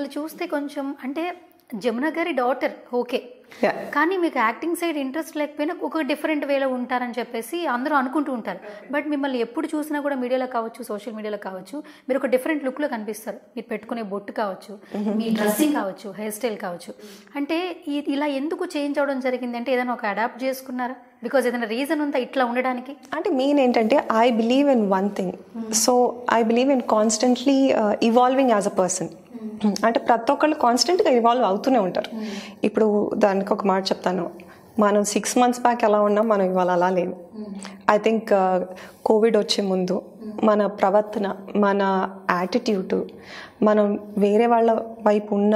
మిమ్మల్ని చూస్తే కొంచెం అంటే జమున గారి డాటర్ ఓకే Yeah. కానీ మీకు యాక్టింగ్ సైడ్ ఇంట్రెస్ట్ లేకపోయినా ఒక డిఫరెంట్ వేలో ఉంటారని చెప్పేసి అందరూ అనుకుంటూ ఉంటారు బట్ మిమ్మల్ని ఎప్పుడు చూసినా కూడా మీడియాలో కావచ్చు సోషల్ మీడియాలో కావచ్చు మీరు ఒక డిఫరెంట్ లుక్లో కనిపిస్తారు మీరు పెట్టుకునే బొట్టు కావచ్చు మీ డ్రెస్సింగ్ కావచ్చు హెయిర్ స్టైల్ కావచ్చు అంటే ఈ- ఇలా ఎందుకు చేంజ్ అవడం జరిగింది అంటే ఏదైనా ఒక అడాప్ట్ చేసుకున్నారా బికాజ్ ఏదైనా రీజన్ ఉందా ఇట్లా ఉండడానికి అంటే మెయిన్ ఏంటంటే I believe in one thing so I believe in constantly evolving as a person అంటే ప్రతి ఒక్కళ్ళు కాన్స్టెంట్గా ఇవాల్వ్ అవుతూనే ఉంటారు ఇప్పుడు దానికి ఒక మాట చెప్తాను మనం సిక్స్ మంత్స్ బ్యాక్ ఎలా ఉన్నాం మనం ఇవాళ అలా లేము ఐ థింక్ కోవిడ్ వచ్చే ముందు మన ప్రవర్తన మన యాటిట్యూడ్ మనం వేరే వాళ్ళ వైపు ఉన్న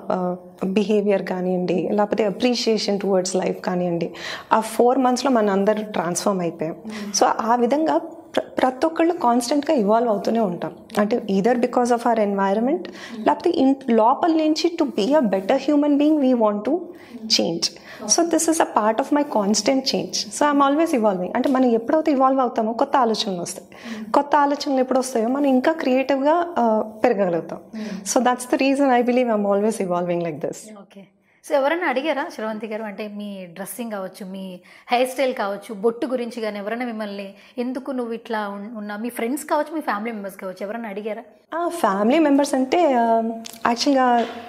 బిహేవియర్ కానివ్వండి లేకపోతే అప్రిషియేషన్ టువర్డ్స్ లైఫ్ కానివ్వండి ఆ ఫోర్ మంత్స్లో మన అందరూ ట్రాన్స్ఫార్మ్ అయిపోయాం సో ఆ విధంగా ప్ర- ప్రతి ఒక్కళ్ళు కాన్స్టెంట్గా ఇవాల్వ్ అవుతూనే ఉంటాం అంటే either because of our environment లేకపోతే ఇన్ లోపల నుంచి to be a better human being we want to change so this is a part of my constant change so I'm always evolving అంటే మనం ఎప్పుడైతే ఇవాల్వ్ అవుతామో కొత్త ఆలోచనలు వస్తాయి కొత్త ఆలోచనలు ఎప్పుడు వస్తాయో మనం ఇంకా క్రియేటివ్గా పెరగలుగుతాం so that's the reason I believe I'm always evolving like this okay so ఎవరైనా అడిగారా శ్రవంతి గారు అంటే మీ డ్రెస్సింగ్ కావచ్చు మీ హెయిర్ స్టైల్ కావచ్చు బొట్టు గురించి కానీ ఎవరైనా మిమ్మల్ని ఎందుకు నువ్వు ఇట్లా ఉన్- ఉన్నా మీ ఫ్రెండ్స్ కావచ్చు మీ ఫ్యామిలీ మెంబర్స్ కావచ్చు ఎవరైనా అడిగారా ఫ్యామిలీ మెంబర్స్ అంటే యాక్చువల్గా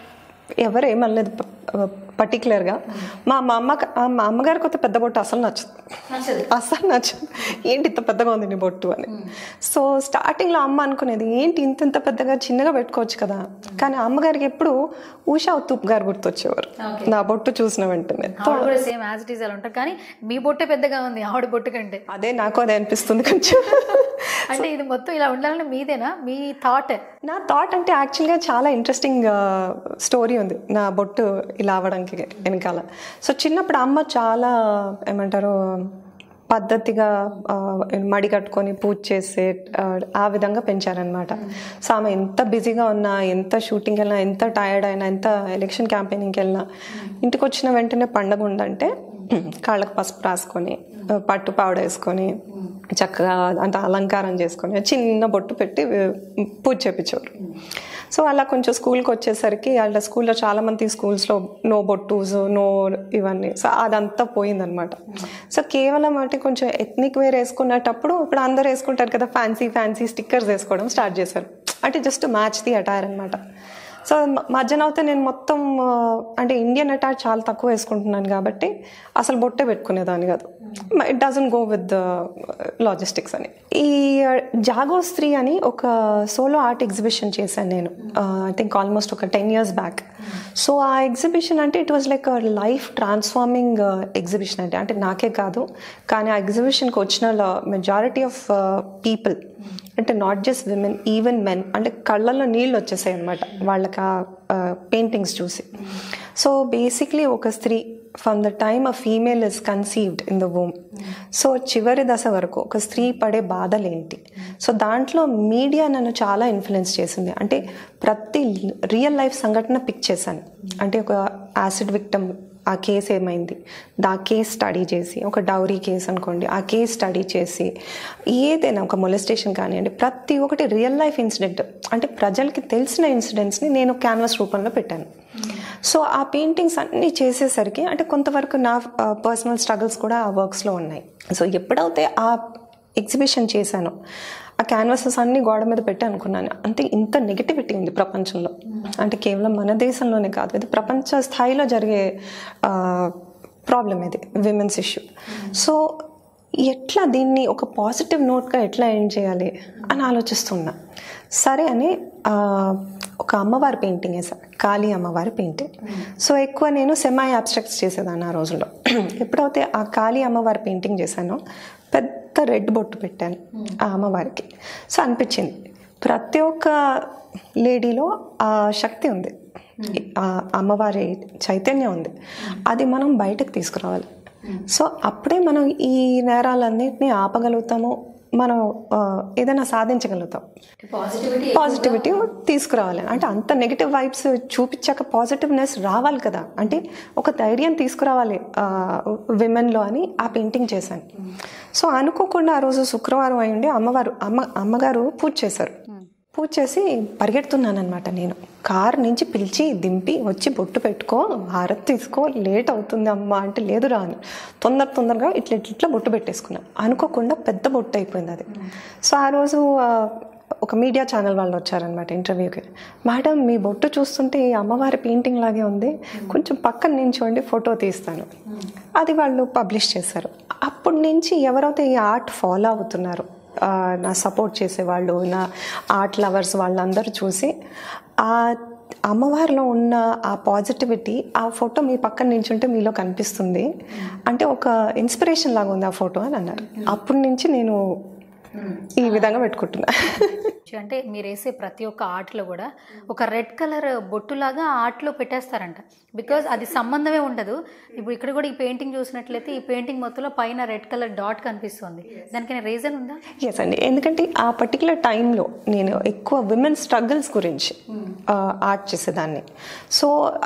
ఎవరు ఏమనలేదు పర్టికులర్గా మా మా అమ్మ మా అమ్మగారికి అయితే పెద్ద బొట్టు అసలు నచ్చదు నచ్చదు అస్సలు నచ్చదు ఏంటి ఇంత పెద్దగా ఉంది నీ బొట్టు అని సో స్టార్టింగ్లో అమ్మ అనుకునేది ఏంటి ఇంత ఇంత పెద్దగా చిన్నగా పెట్టుకోవచ్చు కదా కానీ అమ్మగారికి ఎప్పుడు ఉషా ఉత్తూప్ గారు గుర్తొచ్చేవారు Okay. నా బొట్టు చూసిన వెంటనే ఆవిడ కూడా సేమ్ యాజ్ ఇట్ ఈస్ అలా ఉంటారు కానీ మీ బొట్టే పెద్దగా ఉంది ఆవిడ బొట్టు కంటే అదే నాకు అదే అనిపిస్తుంది కొంచెం అంటే ఇది మొత్తం ఇలా ఉండాలని మీదేనా మీ థాట్ నా థాట్ అంటే యాక్చువల్గా చాలా ఇంట్రెస్టింగ్ స్టోరీ ఉంది నా బొట్టు ఇలా అవ్వడానికి వెనకాల సో చిన్నప్పుడు అమ్మ చాలా ఏమంటారు పద్ధతిగా ఆ, మడి కట్టుకొని పూజ చేసే ఆ, ఆ విధంగా పెంచారనమాట సో ఆమె ఎంత బిజీగా ఉన్నా ఎంత షూటింగ్కి వెళ్ళినా ఎంత టైర్డ్ అయినా ఎంత ఎలక్షన్ క్యాంపెయినింగ్కి వెళ్ళినా ఇంటికి వచ్చిన వెంటనే పండగ ఉందంటే కాళ్ళకు పసుపు రాసుకొని ఆ, పట్టు పావుడ వేసుకొని చక్కగా అంత అలంకారం చేసుకొని చిన్న బొట్టు పెట్టి ఆ, పూజ చేపించేవారు సో అలా కొంచెం స్కూల్కి వచ్చేసరికి వాళ్ళ స్కూల్లో చాలామంది స్కూల్స్లో నో బొట్టూస్ నో ఇవన్నీ సో అదంతా పోయిందనమాట సో కేవలం అంటే కొంచెం ఎథ్నిక్ వేర్ వేసుకునేటప్పుడు ఇప్పుడు అందరూ వేసుకుంటారు కదా ఫ్యాన్సీ ఫ్యాన్సీ స్టిక్కర్స్ వేసుకోవడం స్టార్ట్ చేశారు అంటే జస్ట్ మ్యాచ్ ది అటైర్ అనమాట సో మ- మధ్యన అయితే నేను మొత్తం ఆ, అంటే ఇండియన్ అటాచ్ చాలా తక్కువ వేసుకుంటున్నాను కాబట్టి అసలు బొట్టే పెట్టుకునేదాన్ని కాదు it doesn't go with logistics అని ఈ జాగో స్త్రీ అని ఒక సోలో ఆర్ట్ ఎగ్జిబిషన్ చేశాను నేను ఐ థింక్ ఆల్మోస్ట్ ఒక టెన్ ఇయర్స్ బ్యాక్ సో ఆ ఎగ్జిబిషన్ అంటే it was like life transforming exhibition అంటే అంటే నాకే కాదు కానీ ఆ ఎగ్జిబిషన్కి వచ్చిన మెజారిటీ ఆఫ్ పీపుల్ అంటే not just women even men అంటే కళ్ళల్లో నీళ్ళు వచ్చేసాయి అనమాట వాళ్ళకి ఆ పెయింటింగ్స్ చూసి సో బేసిక్లీ ఒక స్త్రీ from the time a female is conceived in the womb so చివరి దశ వరకు ఒక స్త్రీ పడే బాధలేంటి సో దాంట్లో మీడియా నన్ను చాలా ఇన్ఫ్లుయెన్స్ చేసింది అంటే ప్రతి రియల్ లైఫ్ సంఘటన పిక్ చేశాను అంటే ఒక యాసిడ్ విక్టమ్ ఆ కేసు ఏమైంది దా కేస్ స్టడీ చేసి ఒక డౌరీ కేసు అనుకోండి ఆ కేస్ స్టడీ చేసి ఏదైనా ఒక మొలెస్టేషన్ కానివ్వండి ప్రతి ఒక్కటి రియల్ లైఫ్ ఇన్సిడెంట్ అంటే ప్రజలకి తెలిసిన ఇన్సిడెంట్స్ని నేను క్యాన్వాస్ రూపంలో పెట్టాను సో ఆ పెయింటింగ్స్ అన్నీ చేసేసరికి అంటే కొంతవరకు నా పర్సనల్ స్ట్రగుల్స్ కూడా ఆ వర్క్స్లో ఉన్నాయి సో ఎప్పుడైతే ఆ ఎగ్జిబిషన్ చేశానో ఆ క్యాన్వాసెస్ అన్ని గోడ మీద పెట్టి అనుకున్నాను అంటే ఇంత నెగిటివిటీ ఉంది ప్రపంచంలో అంటే కేవలం మన దేశంలోనే కాదు ఇది ప్రపంచ స్థాయిలో జరిగే ప్రాబ్లం ఇది విమెన్స్ ఇష్యూ సో ఎట్లా దీన్ని ఒక పాజిటివ్ నోట్గా ఎట్లా ఎండ్ చేయాలి అని ఆలోచిస్తున్నా సరే అని ఆ, ఒక అమ్మవారి పెయింటింగ్ వేసాను కాళీ అమ్మవారి పెయింటింగ్ సో ఎక్కువ నేను సెమై అబ్స్ట్రాక్ట్స్ చేసేదాన్ని ఆ రోజుల్లో ఎప్పుడైతే ఆ కాళీ అమ్మవారి పెయింటింగ్ చేశానో పెద్ద రెడ్ బొట్టు పెట్టాను ఆ అమ్మవారికి సో అనిపించింది ప్రతి ఒక్క లేడీలో ఆ శక్తి ఉంది ఆ అమ్మవారి చైతన్యం ఉంది అది మనం బయటకు తీసుకురావాలి సో అప్పుడే మనం ఈ నేరాలన్నింటినీ ఆపగలుగుతాము మనం ఆ, ఏదైనా సాధించగలుగుతాం పాజిటివిటీ పాజిటివిటీ తీసుకురావాలి అంటే అంత నెగిటివ్ వైబ్స్ చూపించాక పాజిటివ్నెస్ రావాలి కదా అంటే ఒక ధైర్యం తీసుకురావాలి విమెన్లో అని ఆ పెయింటింగ్ చేశాను సో అనుకోకుండా ఆ రోజు శుక్రవారం అయ్యండి అమ్మవారు అమ్మ అమ్మగారు పూజ చేశారు పూజ చేసి పరిగెడుతున్నాను అనమాట నేను కార్ నుంచి పిలిచి దింపి వచ్చి బొట్టు పెట్టుకో హారతి తీసుకో లేట్ అవుతుంది అమ్మా అంటే లేదు రా అని తొందర తొందరగా ఇట్లా ఇట్లా ఇట్లా బొట్టు పెట్టేసుకున్నా అనుకోకుండా పెద్ద బొట్టు అయిపోయింది అది సో ఆ రోజు ఆ, ఒక మీడియా ఛానల్ వాళ్ళు వచ్చారనమాట ఇంటర్వ్యూకి మేడం మీ బొట్టు చూస్తుంటే ఈ అమ్మవారి పెయింటింగ్ లాగే ఉంది కొంచెం పక్కన నించోండి ఫోటో తీస్తాను అది వాళ్ళు పబ్లిష్ చేశారు అప్పటి నుంచి ఎవరైతే ఈ ఆర్ట్ ఫాలో అవుతున్నారో ఆ, నా సపోర్ట్ చేసేవాళ్ళు నా ఆర్ట్ లవర్స్ వాళ్ళందరూ చూసి ఆ అమ్మవారిలో ఉన్న ఆ పాజిటివిటీ ఆ ఫోటో మీ పక్కన నించుంటే మీలో కనిపిస్తుంది అంటే ఒక ఇన్స్పిరేషన్ లాగా ఉంది ఆ ఫోటో అని అన్నారు అప్పటి నుంచి నేను ఈ విధంగా పెట్టుకుంటున్నా అంటే మీరు వేసే ప్రతి ఒక్క ఆర్ట్లో కూడా ఒక రెడ్ కలర్ బొట్టులాగా ఆర్ట్లో పెట్టేస్తారంట బికాజ్ అది సంబంధమే ఉండదు ఇప్పుడు ఇక్కడ కూడా ఈ పెయింటింగ్ చూసినట్లయితే ఈ పెయింటింగ్ మొత్తంలో పైన రెడ్ కలర్ డాట్ కనిపిస్తుంది దానికైనా రీజన్ ఉందా ఎస్ అండి ఎందుకంటే ఆ పర్టికులర్ టైంలో నేను ఎక్కువ విమెన్ స్ట్రగుల్స్ గురించి ఆర్ట్ చేసేదాన్ని సో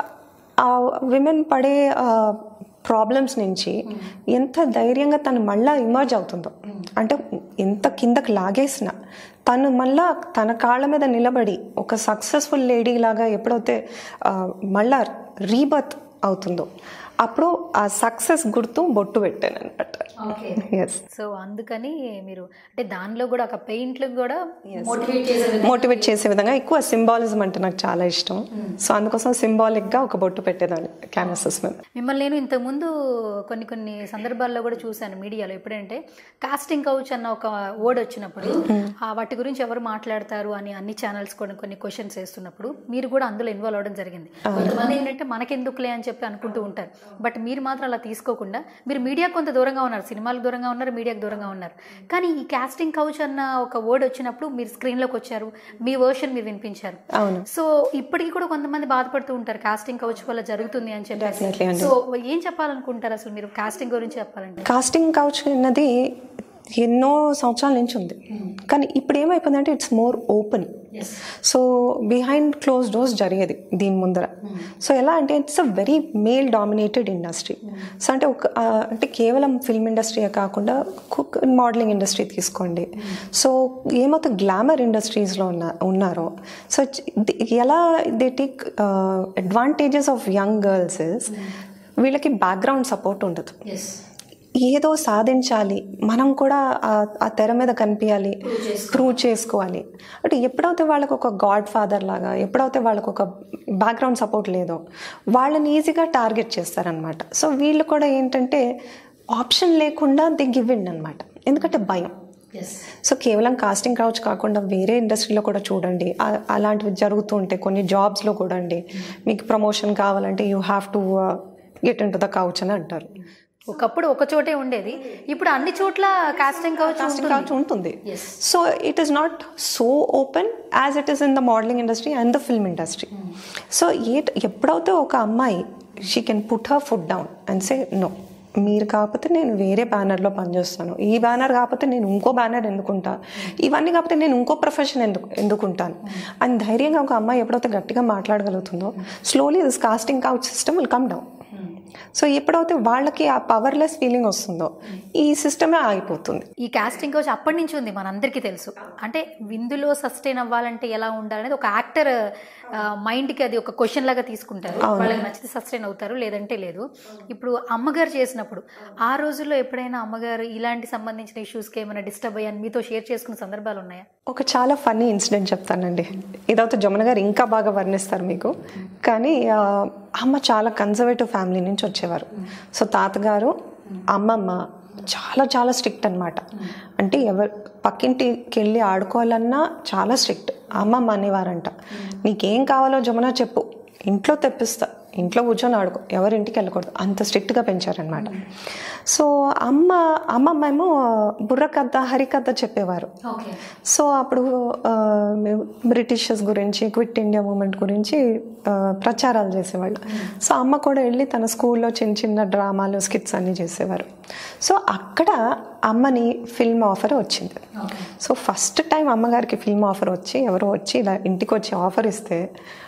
ఆ విమెన్ పడే ప్రాబ్లమ్స్ నుంచి ఎంత ధైర్యంగా తను మళ్ళా ఇమర్జ్ అవుతుందో అంటే ఎంత కిందకి లాగేసిన తను మళ్ళా తన కాళ్ళ మీద నిలబడి ఒక సక్సెస్ఫుల్ లేడీ లాగా ఎప్పుడైతే ఆ, మళ్ళా రీబర్త్ అవుతుందో అప్పుడు ఆ సక్సెస్ గుర్తు బొట్టు పెట్టాను అనమాట ఓకే ఎస్ సో అందుకని మీరు అంటే దానిలో కూడా ఒక పెయింట్లు కూడా మోటివేట్ చేసే మోటివేట్ చేసే విధంగా ఎక్కువ సింబాలిజం అంటే నాకు చాలా ఇష్టం సో అందుకోసం సింబాలిక్ గా ఒక బొట్టు పెట్టేదాన్ని క్యాన్వాసెస్ మీద మిమ్మల్ని నేను ఇంతకుముందు కొన్ని కొన్ని సందర్భాల్లో కూడా చూశాను మీడియాలో ఎప్పుడంటే కాస్టింగ్ కౌచ్ అన్న ఒక వర్డ్ వచ్చినప్పుడు ఆ వాటి గురించి ఎవరు మాట్లాడతారు అని అన్ని ఛానల్స్ కొన్ని కొన్ని క్వశ్చన్స్ వేస్తున్నప్పుడు మీరు కూడా అందులో ఇన్వాల్వ్ అవ్వడం జరిగింది కొంతమంది ఏంటంటే మనకెందుకులే అని చెప్పి అనుకుంటూ ఉంటారు బట్ మీరు మాత్రం అలా తీసుకోకుండా మీరు మీడియా కొంత దూరంగా ఉన్నారు సినిమాలకు దూరంగా ఉన్నారు మీడియాకు దూరంగా ఉన్నారు కానీ ఈ కాస్టింగ్ కౌచ్ అన్న ఒక వర్డ్ వచ్చినప్పుడు మీరు స్క్రీన్లోకి వచ్చారు మీ వర్షన్ మీరు వినిపించారు అవును సో ఇప్పటికీ కూడా కొంతమంది బాధపడుతూ ఉంటారు కాస్టింగ్ కౌచ్ వల్ల జరుగుతుంది అని చెప్పి Definitely అండి. సో ఏం చెప్పాలనుకుంటారు అసలు మీరు కాస్టింగ్ గురించి చెప్పాలంటే కాస్టింగ్ కౌచ్ అన్నది ఎన్నో సంవత్సరాల నుంచి ఉంది కానీ ఇప్పుడు ఏమైపోయిందంటే it's more open so behind closed doors జరిగేది దీని ముందర సో ఎలా అంటే it's a very male dominated industry so అంటే ఒక ఆ, అంటే కేవలం ఫిల్మ్ ఇండస్ట్రీయే కాకుండా కుక్ మోడలింగ్ ఇండస్ట్రీ తీసుకోండి సో ఏమైతే గ్లామర్ ఇండస్ట్రీస్లో ఉన్న ఉన్నారో సో ది- ఎలా they take advantages of young girls is వీళ్ళకి బ్యాక్గ్రౌండ్ సపోర్ట్ ఉండదు ఏదో సాధించాలి మనం కూడా ఆ- ఆ తెర మీద కనిపించాలి ప్రూవ్ చేసుకోవాలి అంటే ఎప్పుడైతే వాళ్ళకు ఒక గాడ్ ఫాదర్ లాగా ఎప్పుడైతే వాళ్ళకు ఒక బ్యాక్గ్రౌండ్ సపోర్ట్ లేదో వాళ్ళని ఈజీగా టార్గెట్ చేస్తారనమాట సో వీళ్ళు కూడా ఏంటంటే ఆప్షన్ లేకుండా ది గివ్ ఇన్ అనమాట ఎందుకంటే భయం సో కేవలం కాస్టింగ్ క్రౌచ్ కాకుండా వేరే ఇండస్ట్రీలో కూడా చూడండి ఆ- అలాంటివి జరుగుతూ ఉంటాయి కొన్ని జాబ్స్లో కూడా అండి మీకు ప్రమోషన్ కావాలంటే you have to get in to the couch అని అంటారు ఒకప్పుడు ఒక చోటే ఉండేది ఇప్పుడు అన్ని చోట్ల కాస్టింగ్ కౌచ్ కాస్టింగ్ కౌచ్ ఉంటుంది so it is not so open as it is in the modelling industry and the film industry so ఏ ఎప్పుడైతే ఒక అమ్మాయి she can put her foot down and say no మీరు కాకపోతే నేను వేరే బ్యానర్లో పనిచేస్తాను ఈ బ్యానర్ కాకపోతే నేను ఇంకో బ్యానర్ ఎందుకుంటా ఇవన్నీ కాకపోతే నేను ఇంకో ప్రొఫెషన్ ఎందుకు ఎందుకుంటాను అని ధైర్యంగా ఒక అమ్మాయి ఎప్పుడైతే గట్టిగా మాట్లాడగలుగుతుందో slowly this casting couch system will come down so ఎప్పుడైతే వాళ్ళకి ఆ పవర్లెస్ ఫీలింగ్ వస్తుందో ఈ సిస్టమే ఆగిపోతుంది ఈ కాస్టింగ్ కౌచ్ అప్పటి నుంచి ఉంది మనందరికీ తెలుసు అంటే విందులో సస్టైన్ అవ్వాలంటే ఎలా ఉండాలనేది ఒక యాక్టర్ మైండ్కి అది ఒక క్వశ్చన్ లాగా తీసుకుంటారు వాళ్ళకి నచ్చితే సస్టైన్ అవుతారు లేదంటే లేదు ఇప్పుడు అమ్మగారు చేసినప్పుడు ఆ రోజుల్లో ఎప్పుడైనా అమ్మగారు ఇలాంటి సంబంధించిన ఇష్యూస్కి ఏమైనా డిస్టర్బ్ అయ్యాను మీతో షేర్ చేసుకున్న సందర్భాలు ఉన్నాయా ఒక చాలా ఫన్నీ ఇన్సిడెంట్ చెప్తానండి ఇదైతే జమున గారు ఇంకా బాగా వర్ణిస్తారు మీకు కానీ ఆ, అమ్మ చాలా కన్జర్వేటివ్ ఫ్యామిలీ నుంచి వచ్చేవారు సో తాతగారు అమ్మమ్మ చాలా చాలా స్ట్రిక్ట్ అనమాట అంటే ఎవరు పక్కింటికి వెళ్ళి ఆడుకోవాలన్నా చాలా స్ట్రిక్ట్ అమ్మమ్మ అనేవారంట నీకేం కావాలో జమున చెప్పు ఇంట్లో తెప్పిస్తా ఇంట్లో కూర్చొని ఆడుకో ఎవరింటికి వెళ్ళకూడదు అంత స్ట్రిక్ట్గా పెంచారనమాట సో అమ్మ అమ్మమ్మ ఏమో బుర్రకథ హరికథ చెప్పేవారు ఓకే సో అప్పుడు ఆ, మేము బ్రిటిషర్స్ గురించి క్విట్ ఇండియా మూమెంట్ గురించి ఆ, ప్రచారాలు చేసేవాళ్ళు సో అమ్మ కూడా వెళ్ళి తన స్కూల్లో చిన్న చిన్న డ్రామాలు స్కిట్స్ అన్నీ చేసేవారు సో అక్కడ అమ్మని ఫిల్మ్ ఆఫర్ వచ్చింది సో ఫస్ట్ టైం అమ్మగారికి ఫిల్మ్ ఆఫర్ వచ్చి ఎవరో వచ్చి ఇలా ఇంటికి వచ్చి ఆఫర్ ఇస్తే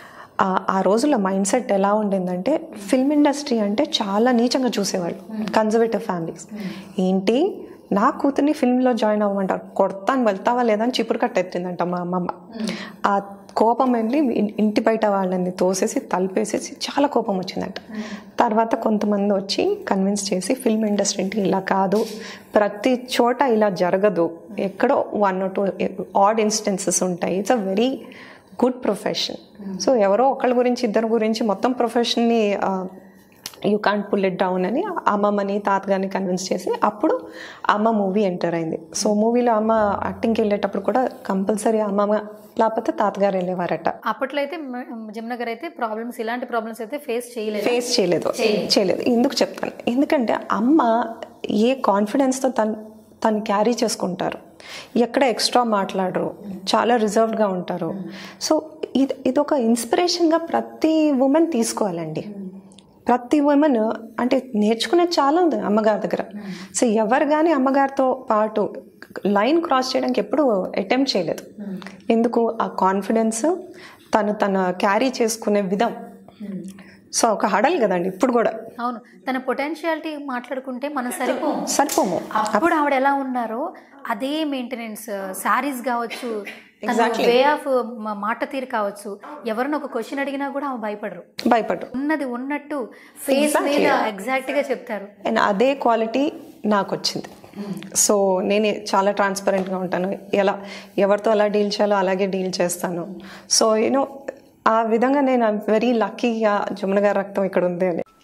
ఆ- ఆ రోజుల్లో మైండ్ సెట్ ఎలా ఉండిందంటే ఫిల్మ్ ఇండస్ట్రీ అంటే చాలా నీచంగా చూసేవాళ్ళు కన్జర్వేటివ్ ఫ్యామిలీస్ ఏంటి నా కూతుర్ని ఫిల్మ్లో జాయిన్ అవ్వమంటారు కొడతాను వెళ్తావా లేదా అని చిపురు కట్టెత్తిందంట మా అమ్మమ్మ ఆ కోపం వెళ్ళి ఇన్- ఇంటి బయట వాళ్ళని తోసేసి తలిపేసేసి చాలా కోపం వచ్చిందంట తర్వాత కొంతమంది వచ్చి కన్విన్స్ చేసి ఫిల్మ్ ఇండస్ట్రీ అంటే ఇలా కాదు ప్రతి చోట ఇలా జరగదు ఎక్కడో వన్ టూ ఆడ్ ఇన్స్టెన్సెస్ ఉంటాయి it's a very good profession so ఎవరో ఒకళ్ళ గురించి ఇద్దరు గురించి మొత్తం ప్రొఫెషన్ని you can't pull it down అని అమ్మమ్మని తాతగారిని కన్విన్స్ చేసి అప్పుడు అమ్మ మూవీ ఎంటర్ అయింది సో మూవీలో అమ్మ యాక్టింగ్కి వెళ్ళేటప్పుడు కూడా కంపల్సరీ అమ్మమ్మ లేకపోతే తాతగారు వెళ్ళేవారట అప్పట్లో అయితే మ- జమున గారు అయితే ప్రాబ్లమ్స్ ఇలాంటి ప్రాబ్లమ్స్ అయితే ఫేస్ చేయలేదు ఫేస్ చేయలేదు చేయలేదు ఎందుకు చెప్తాను ఎందుకంటే అమ్మ ఏ కాన్ఫిడెన్స్తో తను తను క్యారీ చేసుకుంటారు ఎక్కడ ఎక్స్ట్రా మాట్లాడరు చాలా రిజర్వ్డ్గా ఉంటారు సో ఇది ఇది ఒక ఇన్స్పిరేషన్గా ప్రతి ఉమెన్ తీసుకోవాలండి ప్రతి ఉమెన్ అంటే నేర్చుకునేది చాలా ఉంది అమ్మగారి దగ్గర సో ఎవరు కానీ అమ్మగారితో పాటు లైన్ క్రాస్ చేయడానికి ఎప్పుడు అటెంప్ట్ చేయలేదు ఎందుకు ఆ కాన్ఫిడెన్స్ తను తన క్యారీ చేసుకునే విధం సో ఒక హడల్ కదండి ఇప్పుడు కూడా అవును తన పొటెన్షియాలిటీ మాట్లాడుకుంటే మనం సరిపో సరిపోము అప్పుడు ఆవిడ ఎలా ఉన్నారో అదే మెయింటెనెన్స్ శారీస్ కావచ్చు వే ఆఫ్ మాట తీరు కావచ్చు ఎవరిని ఒక క్వశ్చన్ అడిగినా కూడా ఆమె భయపడరు భయపడ్డు ఉన్నది ఉన్నట్టు ఫేస్ మీద ఎగ్జాక్ట్ గా చెప్తారు అండ్ అదే క్వాలిటీ నాకు వచ్చింది సో నేను చాలా ట్రాన్స్పరెంట్గా ఉంటాను ఎలా ఎవరితో ఎలా డీల్ చేయాలో అలాగే డీల్ చేస్తాను సో యూనో ఆ విధంగా నేను వెరీ లక్కీగా జమున గారి రక్తం ఇక్కడ ఉంది అని